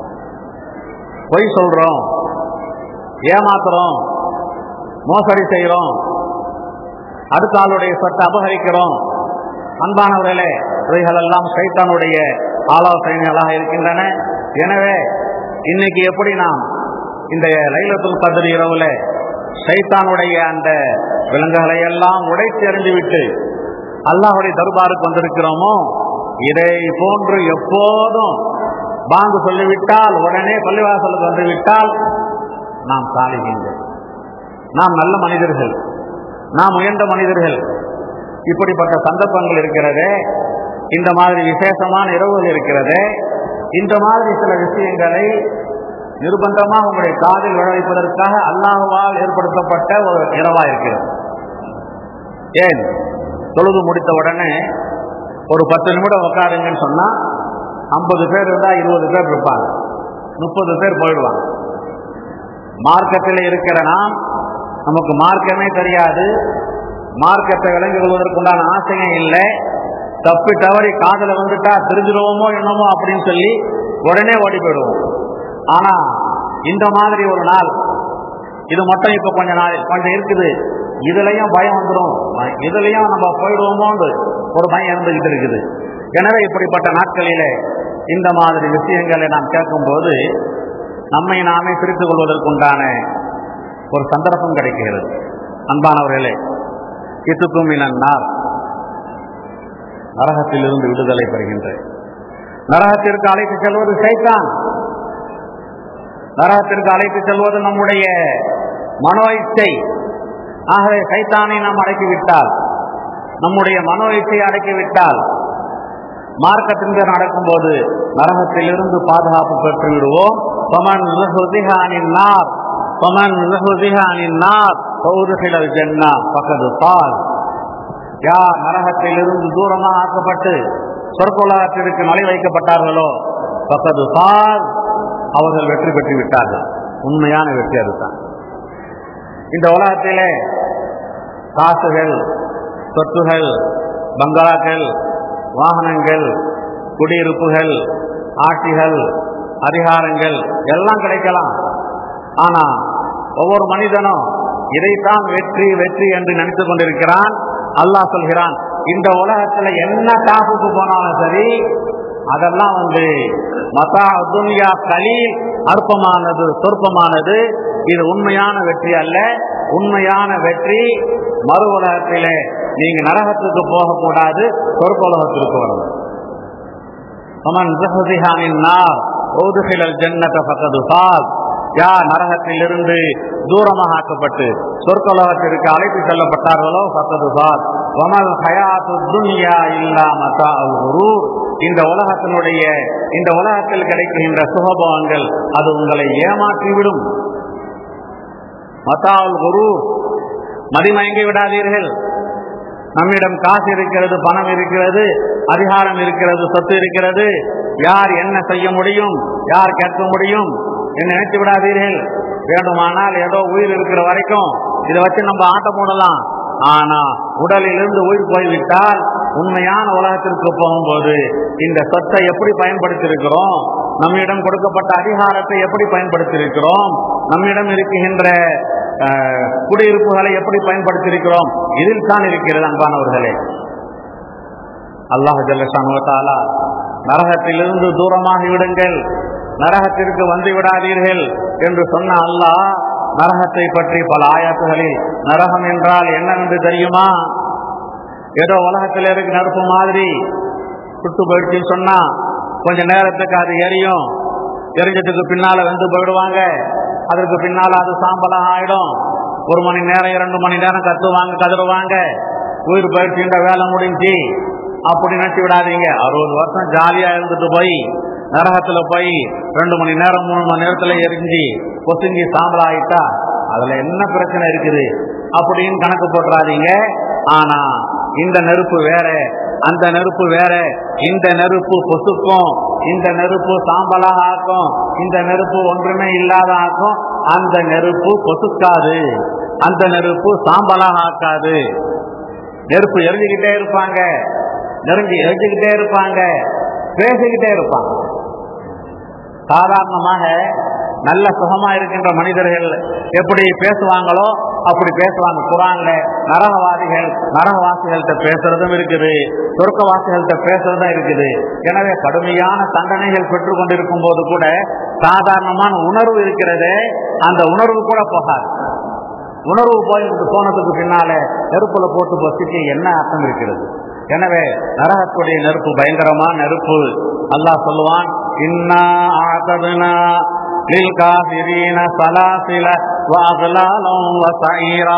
பொய் சொல்றோம் ஏமாத்துறோம் மோசடி செய்கிறோம் அடுத்த ஆளுடைய சொத்தை அபகரிக்கிறோம் அன்பானவர்களே இவைகளெல்லாம் சைத்தானுடைய ஆலோசனைகளாக இருக்கின்றன எனவே இன்னைக்கு எப்படி நாம் இந்த லைலத்துல் கதிர் இரவுல சைத்தானுடைய அந்த விலங்குகளை எல்லாம் உடைத்து எறிந்துவிட்டு அல்லாஹுடைய தர்பாருக்கு வந்திருக்கிறோமோ இதை போன்று எப்போதும் பாங்கு சொல்லிவிட்டால் உடனே பள்ளிவாசலுக்கு வந்துவிட்டால் நாம் சாலிகின்றோம் நாம் நல்ல மனிதர்கள் நாம் உயர்ந்த மனிதர்கள் இப்படிப்பட்ட சந்தர்ப்பங்கள் இருக்கிறதே இந்த மாதிரி விசேஷமான இரவுகள் இருக்கிறதே இந்த மாதிரி சில விஷயங்களை நிர்பந்தமாக உங்களுடைய காதில் விளைவிப்பதற்காக அல்லாஹுவால் ஏற்படுத்தப்பட்ட ஒரு இரவா இருக்கிறது ஏன் தொழுது முடித்த உடனே ஒரு பத்து நிமிடம் உட்காருங்கன்னு சொன்னா ஐம்பது பேர் இருந்தா இருபது பேர் இருப்பாங்க முப்பது பேர் போயிடுவாங்க மார்க்கத்தில் இருக்கிற நாம் நமக்கு மார்க்கமே தெரியாது மார்க்கத்தை விளங்கி கொள்வதற்குண்டான ஆசையும் இல்லை தப்பி தவறி காதல வந்துட்டா தெரிஞ்சிருவோமோ என்னமோ அப்படின்னு சொல்லி உடனே ஓடி போயிடுவோம் ஆனா இந்த மாதிரி ஒரு நாள் இது மட்டும் இப்ப கொஞ்ச நாள் கொஞ்சம் இருக்குது இதுலயும் பயம் வந்துடும் இதுலயும் நம்ம போயிடுவோமோன்னு ஒரு பயம் இருந்துகிட்டு இருக்குது எனவே இப்படிப்பட்ட நாட்களிலே இந்த மாதிரி விஷயங்களை நாம் கேட்கும்போது நம்மை நாமே பிரித்துக் கொள்வதற்குண்டான ஒரு சந்தர்ப்பம் கிடைக்கிறது அன்பானவர்களே இத்துக்கும் இனன்னார் நரகத்திலிருந்து விடுதலை பெறுகின்ற நரகத்திற்கு அழைத்து செல்வது சைத்தான் நரகத்திற்கு அழைத்து செல்வது நம்முடைய மனோ இச்சை ஆகவே சைத்தானை நாம் அடக்கிவிட்டால் நம்முடைய மனோ இச்சையை அடக்கிவிட்டால் மார்க்கத்தின் பேர் நடக்கும்போது நரகத்திலிருந்து பாதுகாப்பு பெற்று விடுவோம் பமன் ருஹுதிஹானின் நார் பமன் ருஹுதிஹானின் நார் பௌதுகிலல் ஜன்னா பக்கது பால் யார் நரகத்திலிருந்து தூரமாக ஆக்கப்பட்டு சொற்கொலகத்திற்கு மலை வைக்கப்பட்டார்களோ பக்கது பால் அவர்கள் வெற்றி பெற்று விட்டார்கள் உண்மையான வெற்றி அதுதான் இந்த உலகத்திலே காசுகள் சொத்துகள் பங்களாக்கள் வாகனங்கள் குடியிருப்புகள் ஆட்சிகள் அதிகாரங்கள் எல்லாம் கிடைக்கலாம் ஆனா ஒவ்வொரு மனிதனும் இதைத்தான் வெற்றி வெற்றி என்று நினைத்துக் கொண்டிருக்கிறான் அல்லாஹ் சொல்கிறான் இந்த உலகத்துல என்ன டாப்புக்கு போனாலும் சரி அதெல்லாம் வந்து மதா துன்யா கலீல் அற்பமானது சொற்பமானது இது உண்மையான வெற்றி அல்ல உண்மையான வெற்றி மறு உலகத்திலே நீங்க நரகத்துக்கு போகக்கூடாது சொற்ப உலகத்திற்கு வரணும் அமன் ஜஹதிஹானின் நார் ஓதுகிலல் ஜன்னத பக்கது சாத் யார் நரகத்திலிருந்து தூரமாக ஆக்கப்பட்டு சொற்கலோகத்திற்கு அழைத்து செல்லப்பட்டார்களோ பக்கது சாத் வமல் ஹயாத்து துன்யா இல்லா மதா அல் குரூர் இந்த உலகத்தினுடைய இந்த உலகத்தில் கிடைக்கின்ற சுகபவங்கள் அது உங்களை ஏமாற்றிவிடும் மத்தாவுல் குரு மதிமயங்கி விடாதீர்கள் நம்மிடம் காசு இருக்கிறது பணம் இருக்கிறது அதிகாரம் இருக்கிறது சொத்து இருக்கிறது யார் என்ன செய்ய முடியும் யார் கேட்க முடியும் என்ன நினைத்து விடாதீர்கள் வேண்டுமானால் ஏதோ உயிர் இருக்கிற வரைக்கும் இதை வச்சு நம்ம ஆட்டம் போடலாம் ஆனா உடலிலிருந்து உயிர் போய்விட்டால் உண்மையான உலகத்திற்கு போகும்போது இந்த சொத்தை எப்படி பயன்படுத்தியிருக்கிறோம் நம்மிடம் கொடுக்கப்பட்ட அதிகாரத்தை எப்படி பயன்படுத்தியிருக்கிறோம் நம்மிடம் இருக்குகின்ற அஹ், குடியிருப்புகளை எப்படி பயன்படுத்தியிருக்கிறோம் இதில் தான் இருக்கிறது அன்பானவர்களே அல்லாஹ் ஜல்லஷானுவத்தாலா நரகத்திலிருந்து தூரமாகி விடுங்கள் நரகத்திற்கு வந்து விடாதீர்கள் என்று சொன்ன அல்லாஹ் நரகத்தை பற்றி பல ஆயாத்துகளில் நரகம் என்றால் என்னவென்று தெரியுமா ஏதோ உலகத்தில் இருக்கு நெருப்பு மாதிரி சுட்டு போயிடுச்சுன்னு சொன்னா கொஞ்ச நேரத்துக்கு அது எரியும் எரிஞ்சதுக்கு பின்னால வந்து போயிடுவாங்க அதற்கு பின்னால அது சாம்பலாம் ஆயிடும் ஒரு மணி நேரம் இரண்டு மணி நேரம் கத்துவாங்க கதறுவாங்க உயிர் போயிடுச்சுன்ற வேலை முடிஞ்சு அப்படி நினைச்சு விடாதீங்க அறுபது வருஷம் ஜாலியா இருந்துட்டு போய் நரகத்துல போய் ரெண்டு மணி நேரம் மூணு மணி நேரத்துல எரிஞ்சு பொசுங்கி சாம்பல் ஆயிட்டா அதுல என்ன பிரச்சனை இருக்குது அப்படின்னு கணக்கு போட்டுறாதீங்க ஆனா இந்த நெருப்பு வேற அந்த நெருப்பு வேற இந்த நெருப்பு பொசுக்கும் இந்த நெருப்பு சாம்பலாக ஆக்கும் இந்த நெருப்பு ஒன்றுமே இல்லாத ஆக்கும் அந்த நெருப்பு பொசுக்காது அந்த நெருப்பு சாம்பலாக ஆக்காது நெருப்பு எரிஞ்சுக்கிட்டே இருப்பாங்க நெருங்கி எரிஞ்சுக்கிட்டே இருப்பாங்க பேசிக்கிட்டே இருப்பாங்க சாதாரணமாக நல்ல சுகமா இருக்கின்ற மனிதர்கள் எப்படி பேசுவாங்களோ அப்படி பேசுவாங்க குரான்ல நரகவாதிகள் நரகவாசிகள்கிட்ட பேசுறதும் இருக்குது சொர்க்கவாசிகள்கிட்ட பேசுறதும் இருக்குது எனவே கடுமையான தண்டனைகள் பெற்றுக் கொண்டிருக்கும் போது கூட சாதாரணமான உணர்வு இருக்கிறதே அந்த உணர்வு கூட போகாது உணர்வு போய் போனதுக்கு பின்னால நெருப்புல போட்டு பசிக்கு என்ன அர்த்தம் இருக்கிறது எனவே நரகத்துடைய நெருப்பு பயங்கரமான நெருப்பு அல்லாஹ் சொல்லுவான் இன்னா ஆததுனா லில் காஃபிரீன சலாசில வஅக்லாலம் வஸஈரா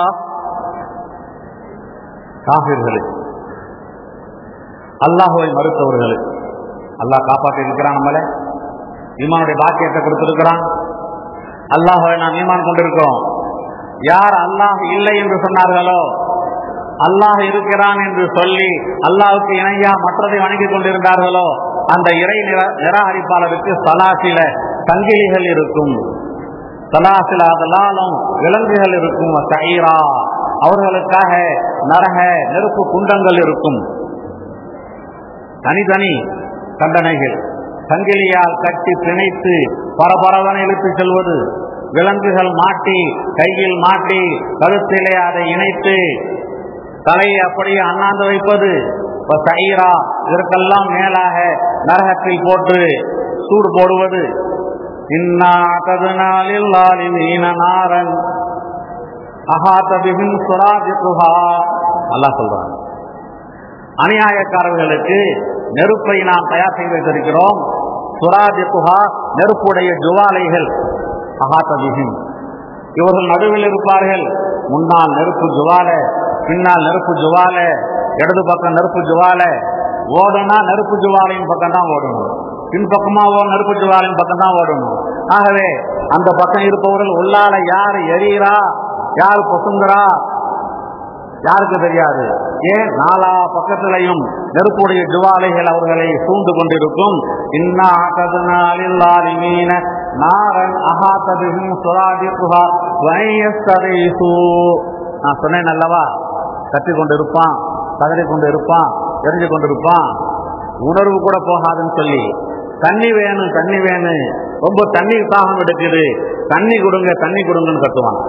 காஃபிர்களுக்கு அல்லாஹ்வை மறுத்தவர்களுக்கு அல்லாஹ் காப்பாற்றி இருக்கிறான் நம்மளை ஈமானுடைய பாக்கியத்தை கொடுத்திருக்கிறான் அல்லாஹ்வை நாம் ஈமான் கொண்டிருக்கிறோம் யார் அல்லாஹ் இல்லை என்று சொன்னார்களோ அல்லாஹ் இருக்கிறான் என்று சொல்லி அல்லாஹ்வுக்கு இணையா மற்றதை வணங்கிக் கொண்டிருந்தார்களோ அந்த இறை நிரா- நிராகரிப்பாளருக்கு சலாசில சங்கிலிகள் இருக்கும் சலாசில அதலாலும் விலங்குகள் இருக்கும் தயிரா அவர்களுக்காக நரக நெருப்பு குண்டங்கள் இருக்கும் தனித்தனி தண்டனைகள் சங்கிலியால் கட்டி பிணைத்து பரபரவனை இழுத்துச் செல்வது விலங்குகள் மாட்டி கையில் மாட்டி கழுத்திலே அதை இணைத்து தலையை அப்படியே அண்ணாந்து வைப்பது இப்ப தயிரா இதற்கெல்லாம் மேலாக நரகத்தில் போட்டு சூடு போடுவது இன்னா ததுனாலில் நாரன் அகாத்தபின் சுராஜிகுஹா அல்லாஹ் சொல்றான் அநியாயக்காரர்களுக்கு நெருப்பை நாம் தயார் செய்து வைத்திருக்கிறோம் சுராஜிகுஹா நெருப்புடைய ஜுவாலைகள் அகாத்தபிகின் இவர்கள் நடுவில் இருப்பார்கள் முன்னால் நெருப்பு ஜுவால பின்னால் நெருப்பு ஜுவால இடது பக்கம் நெருப்பு ஜுவால ஓடுனா நெருப்பு ஜுவாலையின் பக்கம் தான் ஓடணும் பின்பக்கமா ஓ நெருப்பு ஜுவாலையின் பக்கம் தான் ஓடணும் ஆகவே அந்த பக்கம் இருப்பவர்கள் உள்ளால யார் எரியிறா யார் பொசுங்குறா யாருக்கு தெரியாது ஏன் நாலா பக்கத்திலையும் நெருப்புடைய ஜுவாலைகள் அவர்களை சூழ்ந்து கொண்டிருக்கும் இன்னா மீன நாரன் அகாத்தபிகும் சுராதிப்புகா வையஸ்தரைசு நான் சொன்னேன் அல்லவா கத்தி கொண்டு இருப்பான் கதறி கொண்டு இருப்பான் எரிஞ்சு கொண்டு இருப்பான் உணர்வு கூட போகாதுன்னு சொல்லி தண்ணி வேணும் தண்ணி வேணும் ரொம்ப தண்ணீர் தாகம் எடுக்குது தண்ணி கொடுங்க தண்ணி கொடுங்கன்னு கத்துவான்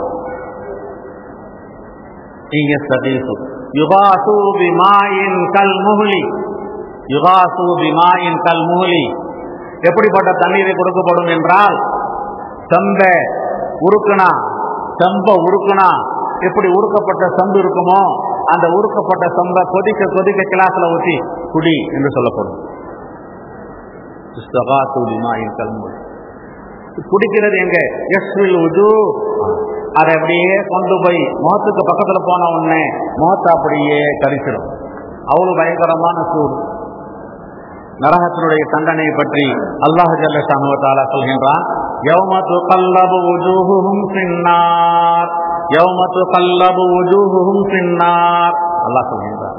يستغيث يغاثوا بماء كالمهل يغاثوا بماء كالمهل எப்படிப்பட்ட தண்ணீரை கொடுக்கப்படும் என்றால் செம்ப உருக்குனா செம்ப உருக்குனா எப்படி உருக்கப்பட்ட செம்பு இருக்குமோ அந்த உருக்கப்பட்ட செம்ப கொதிக்க கொதிக்க கிளாஸ்ல ஊற்றி குடி என்று சொல்லப்படும் இஸ்தகாத்து பிமாயின் கல்முல் குடிக்கிறது எங்க எஸ்வில் உது அதை அப்படியே கொண்டு போய் முகத்துக்கு பக்கத்துல போன உடனே முகத்தை அப்படியே கரிச்சிடும் அவ்வளவு பயங்கரமான சூடு நரகத்தினுடைய தண்டனையை பற்றி அல்லாஹ் ஜல்ல சாமுவத்தாலா சொல்கின்றான் யௌம துகல்லபு வுஜூஹுஹும் ஃபின்னார் யௌம துகல்லபு வுஜூஹுஹும் ஃபின்னார் அல்லாஹ் சொல்கின்றான்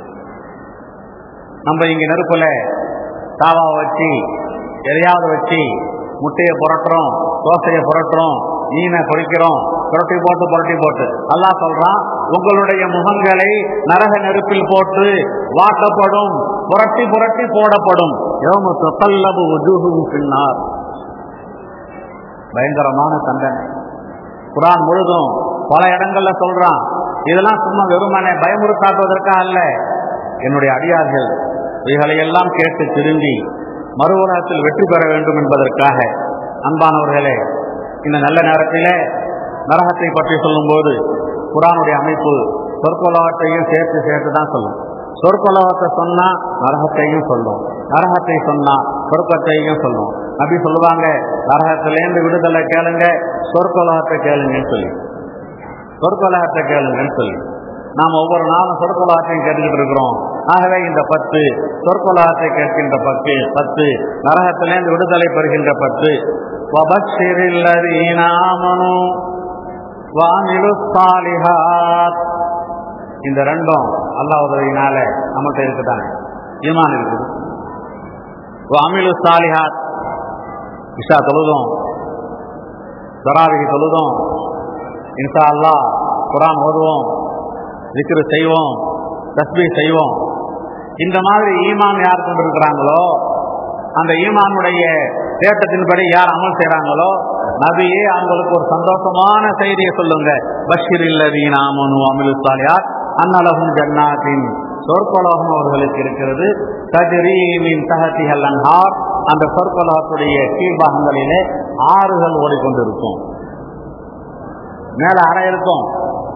நம்ம இங்க நெருப்புல தாவா வச்சு எதையாவது வச்சு முட்டையை புரட்டுறோம் தோசையை புரட்டுறோம் மீனை பொரிக்கிறோம் புரட்டி போட்டு புரட்டி போட்டு அல்லாஹ் சொல்றான் உங்களுடைய முகங்களை நரக நெருப்பில் போட்டு வாட்டப்படும் புரட்டி புரட்டி போடப்படும் யோம தொத்தல்லபு உஜூஹும் பின்னார் பயங்கரமான தண்டனை குரான் முழுதும் பல இடங்கள்ல சொல்றான் இதெல்லாம் சும்மா வெறுமனே பயமுறுத்தாட்டுவதற்காக அல்ல என்னுடைய அடியார்கள் இவைகளை எல்லாம் கேட்டு திரும்பி மறு உலகத்தில் வெற்றி பெற வேண்டும் என்பதற்காக அன்பானவர்களே இந்த நல்ல நேரத்திலே நரகத்தை பற்றி சொல்லும்போது குரானுடைய அமைப்பு சொற்கொலவத்தையும் சேர்த்து சேர்த்து தான் சொல்லும் சொற்கொலவத்தை சொன்னா நரகத்தையும் சொல்லும் நரகத்தை சொன்னா சொர்க்கத்தையும் சொல்லும் நபி சொல்லுவாங்க நரகத்திலேருந்து விடுதலை கேளுங்க சொற்கொலகத்தை கேளுங்கன்னு சொல்லி சொற்கொலகத்தை கேளுங்கன்னு சொல்லி நாம் ஒவ்வொரு நாளும் சொற்கொலகத்தையும் கேட்டுக்கிட்டு இருக்கிறோம் ஆகவே இந்த பத்து சொற்கொலகத்தை கேட்கின்ற பத்து பத்து நரகத்திலேருந்து விடுதலை பெறுகின்ற பத்து வபஷிரில்லதீன ஆமனு வாமிலு சாலிஹாத் இந்த ரெண்டும் அல்லாஹ் உதவியினால நம்மகிட்ட இருக்குதானே ஈமான் இருக்குது வாமிலு சாலிஹாத் இஷா தொழுதும் தராவிகி தொழுதும் இன்சா அல்லாஹ் குரான் ஓதுவோம் விக்ரு செய்வோம் தஸ்பீ செய்வோம் இந்த மாதிரி ஈமான் யார் கொண்டிருக்கிறாங்களோ அந்த ஈமானுடைய தேட்டத்தின்படி யார் அமல் செய்றாங்களோ நபியே அவங்களுக்கு ஒரு சந்தோஷமான செய்தியை சொல்லுங்க பஷீர் இல்லதீனாமனு அமிலு சாலியார் அன்னலகும் ஜன்னாத்தின் சொற்கொலோகம் அவர்களுக்கு இருக்கிறது தஜரீமின் தகத்திகள் அன்ஹார் அந்த சொற்கொலோகத்துடைய கீழ்பாகங்களிலே ஆறுகள் ஓடிக்கொண்டிருக்கும் மேல அறை இருக்கும்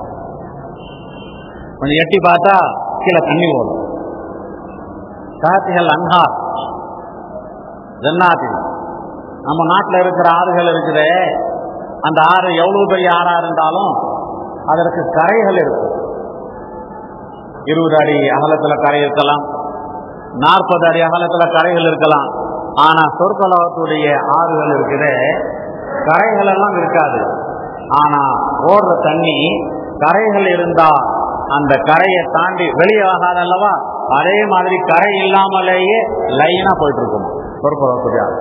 கொஞ்சம் எட்டி பார்த்தா கீழே தண்ணி ஓடும் தகத்திகள் அன்ஹார் ஜன்னாத்தின் நம்ம நாட்டில் இருக்கிற ஆறுகள் இருக்குதே அந்த ஆறு எவ்வளவு பெரிய ஆறா இருந்தாலும் அதற்கு கரைகள் இருக்கும் இருபது அடி அகலத்துல கரை இருக்கலாம் நாற்பது அடி அகலத்துல கரைகள் இருக்கலாம் ஆனா சொற்கலவத்துடைய ஆறுகள் இருக்குதே கரைகள் எல்லாம் இருக்காது ஆனா ஓடுற தண்ணி கரைகள் இருந்தா அந்த கரையை தாண்டி வெளியே ஆகாது அல்லவா அதே மாதிரி கரை இல்லாமலேயே லைனா போயிட்டு இருக்கும் சொற்கலவத்துடைய ஆறு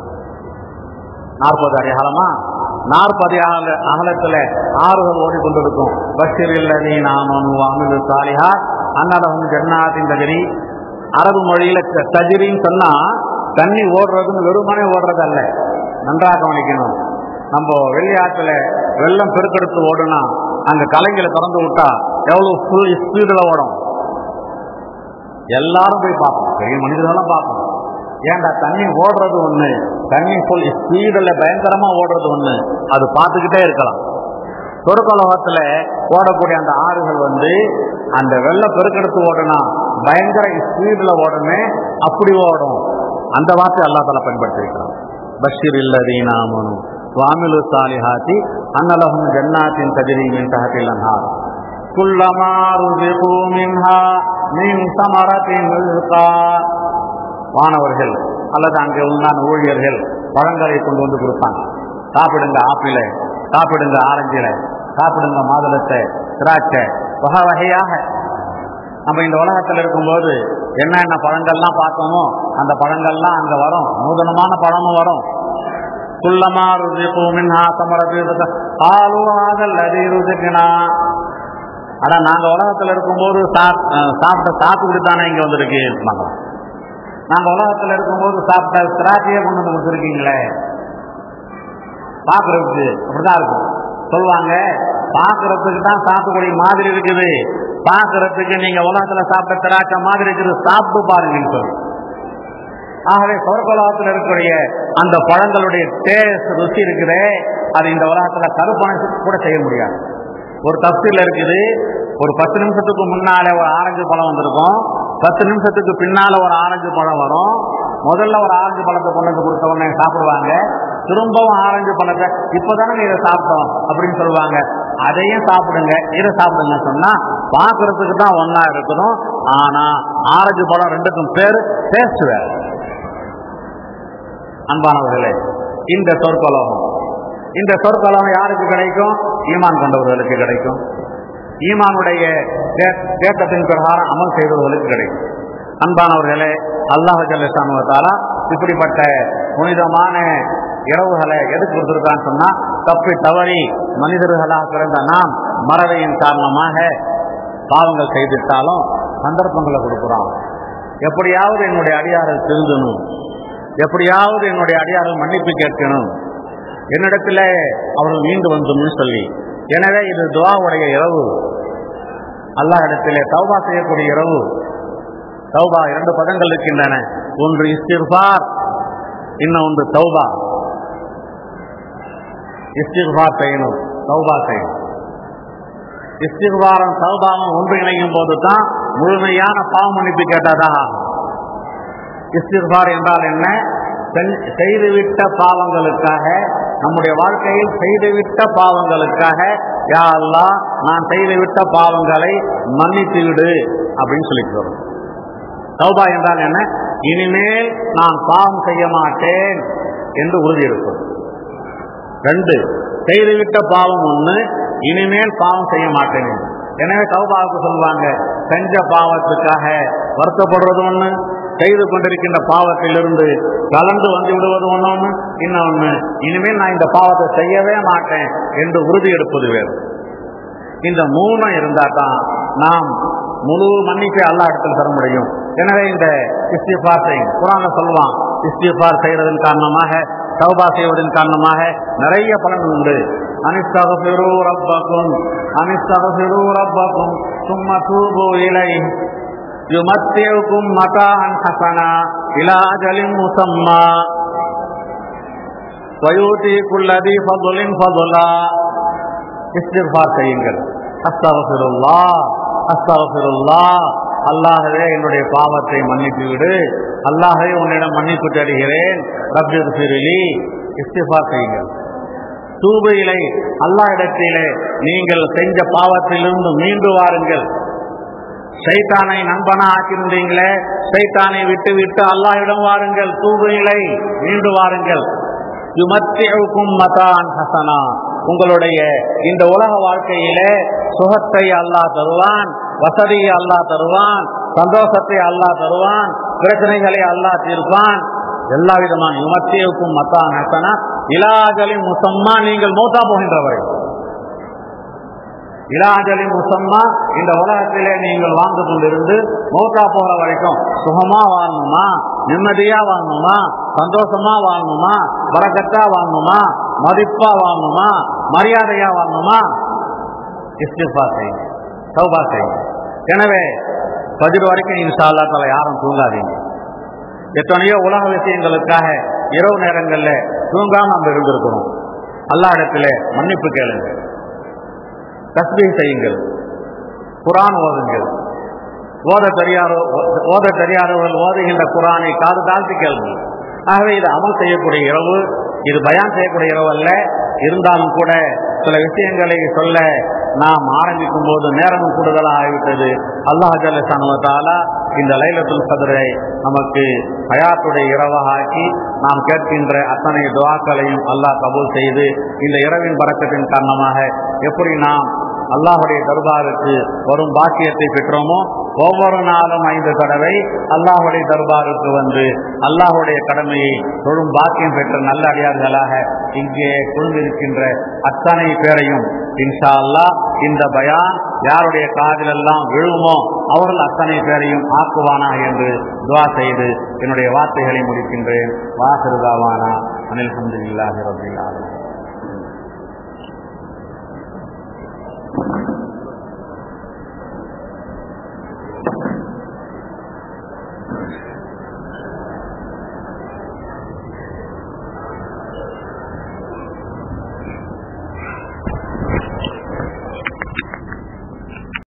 நாற்பது அடி அகலமா நாற்பது அகல அகலத்துல ஆறுகள் ஓடிக்கொண்டிருக்கும் பஷீர் இல்லதி நாமனு அமிலு சாலிஹா அன்னடகம் ஜன்னாத்தின் தஜரி அரபு மொழியில த- தஜிரின்னு சொன்னா தண்ணி ஓடுறதுன்னு வெறுமனே ஓடுறது அல்ல நன்றாக கவனிக்கணும் நம்ம வெள்ளியாற்றுல வெள்ளம் பெருக்கெடுத்து ஓடுனா அங்க கலைஞரை திறந்து விட்டா எவ்வளவு ஃபுல் ஸ்பீடில் ஓடும் எல்லாரும் போய் பார்ப்போம் பெரிய மனிதர்களும் பார்ப்போம் ஏன்டா தண்ணி ஓடுறது ஒண்ணு தண்ணி ஃபுல் ஸ்பீடில் பயங்கரமா ஓடுறது ஒண்ணு அது பார்த்துக்கிட்டே இருக்கலாம் சொற்கலோகத்துல ஓடக்கூடிய அந்த ஆறுகள் வந்து அந்த வெள்ள பெருக்கெடுத்து ஓடுனா பயங்கர ஸ்பீடில் ஓடணுமே அப்படி ஓடும் அந்த வார்த்தை அல்லா தலா பயன்படுத்தியிருக்கிறான் பஷீர் இல்லதீனாமனு வாமிலு சாலிஹாத்தி அன்னலஹும் ஜன்னாத்தின் தஜரீமின் தஹத்தில் அன்ஹார் குல்லமா ருசிகு மின்ஹா மின் சமரத்தின் ரிஸ்கா மாணவர்கள் அல்லது அங்கே உண்டான ஊழியர்கள் பழங்களை கொண்டு வந்து கொடுப்பாங்க சாப்பிடுங்க ஆப்பிள சாப்பிடுங்க ஆரஞ்சில சாப்பிடுங்க மாதுளத்தை திராட்சை வகை வகையாக நம்ம இந்த உலகத்தில் இருக்கும்போது என்னென்ன பழங்கள்லாம் பார்த்தோமோ அந்த பழங்கள்லாம் அங்க வரும் நூதனமான பழமும் வரும் குள்ளமா ருசிக்கு மின்ஹா சமரத்து ஆலு ஆதல் அதி ருசிக்கினா ஆனா நாங்க உலகத்துல இருக்கும்போது சாப்- அஹ் சாப்பிட்ட சாப்பிட்டு தானே இங்க வந்திருக்கு நாங்க நாங்க உலகத்துல இருக்கும்போது சாப்பிட்ட திராட்சையே கொண்டு வந்து கொடுத்துருக்கீங்களே பாக்குறதுக்கு அப்படிதான் இருக்கும் சொல்லுவாங்க பாக்குறதுக்கு தான் சாத்துக்குடி மாதிரி இருக்குது பாக்குறதுக்கு நீங்க உலகத்துல சாப்பிட்ட திராட்சை மாதிரி இருக்குது சாப்பிட்டு பாருங்கன்னு சொல்லி ஆகவே சொர்க்கலோகத்தில் இருக்கக்கூடிய அந்த பழங்களுடைய டேஸ்ட் ருசி இருக்குதே அது இந்த உலகத்துல கருப்பணை கூட செய்ய முடியாது ஒரு தப்சில் இருக்குது ஒரு பத்து நிமிஷத்துக்கு முன்னாலே ஒரு ஆரஞ்சு பழம் வந்திருக்கும் பத்து நிமிஷத்துக்கு பின்னால ஒரு ஆரஞ்சு பழம் வரும் முதல்ல ஒரு ஆரஞ்சு பழத்தை கொண்டு வந்து கொடுத்த உடனே சாப்பிடுவாங்க திரும்பவும் ஆரஞ்சு பழத்தை இப்பதானே இதை சாப்பிட்டோம் அப்படின்னு சொல்லுவாங்க அதையும் சாப்பிடுங்க இதை சாப்பிடுங்க சொன்னா பார்க்கறதுக்கு தான் ஒன்னா இருக்கணும் ஆனா ஆரஞ்சு பழம் ரெண்டுக்கும் பேர் டேஸ்ட் வேற அன்பானவர்களே இந்த சொற்கலோகம் இந்த சொற்கலோகம் யாருக்கு கிடைக்கும் ஈமான் கொண்டவர்களுக்கு கிடைக்கும் ஈமானுடைய தே- தேட்டத்தின் பிரகாரம் அமல் செய்தவர்களுக்கு கிடைக்கும் அன்பானவர்களே அல்லாஹ் ஜல்லா இப்படிப்பட்ட புனிதமான இரவுகளை எதுக்கு கொடுத்துருக்கான்னு சொன்னா தப்பி தவறி மனிதர்களாக பிறந்த நாம் மறதியின் காரணமாக பாவங்கள் செய்துட்டாலும் சந்தர்ப்பங்களை கொடுக்குறான் எப்படியாவது என்னுடைய அடியார்கள் திருந்தணும் எப்படியாவது என்னுடைய அடியார்கள் மன்னிப்பு கேட்கணும் என்னிடத்துல அவர்கள் மீண்டு வந்துடும் சொல்லி எனவே இது துவாவுடைய இரவு அல்லாஹ் இடத்திலே தௌபா செய்யக்கூடிய இரவு தௌபா இரண்டு பதங்கள் இருக்கின்றன ஒன்று இஸ்திர்பார் இன்னும் ஒன்று தௌபா இஸ்திர்பார் செய்யணும் தௌபா செய்யணும் இஸ்திர்வாரம் சௌபாவும் ஒன்று இணையும் போது தான் முழுமையான பாவ மன்னிப்பு கேட்டதாக ஆகும் இஸ்திர்பார் என்றால் என்ன செஞ்- செய்துவிட்ட பாவங்களுக்காக நம்முடைய வாழ்க்கையில் செய்துவிட்ட பாவங்களுக்காக யா அல்லாஹ் நான் செய்துவிட்ட பாவங்களை மன்னித்து விடு அப்படின்னு சொல்லிக்கிறோம் தௌபா என்றால் என்ன இனிமேல் நான் பாவம் செய்ய மாட்டேன் என்று உறுதி இருக்கும் ரெண்டு செய்துவிட்ட பாவம் ஒண்ணு இனிமேல் பாவம் செய்ய மாட்டேன் எனவே தௌபாவுக்கு சொல்லுவாங்க செஞ்ச பாவத்துக்காக வருத்தப்படுறது ஒண்ணு செய்து கொண்டிருக்கின்ற பாவத்திலிருந்து கலந்து வந்து விடுவது ஒண்ணு இன்னொன்னு இனிமேல் நான் இந்த பாவத்தை செய்யவே மாட்டேன் என்று உறுதி எடுப்பது வேறு இந்த மூணும் இருந்தா தான் நாம் முழு மன்னிப்பை அல்லா இடத்தில் தர முடியும் எனவே இந்த இஸ்திஃபார் செய்யும் குரான சொல்லுவான் இஸ்திஃபார் செய்யறதன் காரணமாக தௌபா செய்வதன் காரணமாக நிறைய பலன் உண்டு அனிஸ்தகபிரு ரப்பக்கும் அனிஸ்தகபிரு ரப்பக்கும் சும்மா தூபு இலை யுமத்தியுக்கும் மதான் ஹசனா இலாஜலின் முசம்மா வயூதி குல்லதி ஃபதுலின் ஃபதுலா இஸ்திஃபார் செய்யுங்கள் அஸ்தகபிருல்லா அஸ்தகபிருல்லா அல்லாஹவே என்னுடைய பாவத்தை மன்னித்து விடு அல்லாஹவே உன்னிடம் மன்னிப்பு தேடுகிறேன் ரப்பிர் சிறுலி இஸ்திஃபார் செய்யுங்கள் தூபு இலை அல்லாஹ் இடத்திலே நீங்கள் செஞ்ச பாவத்திலிருந்து மீண்டு வாருங்கள் சைத்தானை நண்பனா ஆக்கியிருந்தீங்களே சைத்தானை விட்டு விட்டு அல்லாஹ்விடம் வாருங்கள் தூபு இலை மீண்டு வாருங்கள் யுமத்தியுக்கும் மதான் ஹசனா உங்களுடைய இந்த உலக வாழ்க்கையிலே சுகத்தை அல்லாஹ் தருவான் வசதியை அல்லாஹ் தருவான் சந்தோஷத்தை அல்லாஹ் தருவான் பிரச்சனைகளை அல்லாஹ் தீர்ப்பான் எல்லா விதமான யுமத்தியுக்கும் மத்தான் ஹசனா இலாஜலின் முசம்மா நீங்கள் மௌத்தா போகின்றவரை இலாஜலி முசம்மா இந்த உலகத்திலே நீங்கள் வாழ்ந்து கொண்டிருந்து மௌத்தா போற வரைக்கும் சுகமா வாழணுமா நிம்மதியா வாழணுமா சந்தோஷமா வாழணுமா வரக்கத்தா வாழணுமா மதிப்பா வாழணுமா மரியாதையா வாழணுமா இஸ்திஃபா செய்யுங்க சௌபா செய்யுங்க எனவே பதில் வரைக்கும் இன்ஷா அல்லா தலை யாரும் தூங்காதீங்க எத்தனையோ உலக விஷயங்களுக்காக இரவு நேரங்கள்ல தூங்காம நம்ம இருந்திருக்கிறோம் அல்லா இடத்துல மன்னிப்பு கேளுங்க தஸ்பீ செய்யுங்கள் குரான் ஓதுங்கள் ஓத தெரியாதோ ஓத தெரியாதவர்கள் ஓதுகின்ற குரானை காது தாழ்த்தி கேளுங்கள் ஆகவே இது அமல் செய்யக்கூடிய இரவு இது பயான் செய்யக்கூடிய இரவு அல்ல இருந்தாலும் கூட சில விஷயங்களை சொல்ல நாம் ஆரம்பிக்கும் போது நேரமும் கூடுதலாக ஆகிவிட்டது அல்லாஹ் ஜல்லா இந்த லைலத்துல் கதிரை நமக்கு ஹயாத்துடைய இரவாக ஆக்கி நாம் கேட்கின்ற அத்தனை துவாக்களையும் அல்லாஹ் கபூல் செய்து இந்த இரவின் பறக்கத்தின் காரணமாக எப்படி நாம் அல்லாஹுடைய தர்பாருக்கு வரும் பாக்கியத்தை பெற்றோமோ ஒவ்வொரு நாளும் ஐந்து தடவை அல்லாஹுடைய தர்பாருக்கு வந்து அல்லாஹுடைய கடமையை தொழும் பாக்கியம் பெற்ற நல்ல அடியார்களாக இங்கே கொண்டிருக்கின்ற அத்தனை பேரையும் இன்ஷா அல்லாஹ் இந்த பயான் யாருடைய காதிலெல்லாம் விழுமோ அவர்கள் அத்தனை பேரையும் ஆக்குவானா என்று துவா செய்து என்னுடைய வார்த்தைகளை முடிக்கின்றேன் வாசிருதாவானா அனில் ஹம்துல்லாஹி ரபில் ஆலமீன்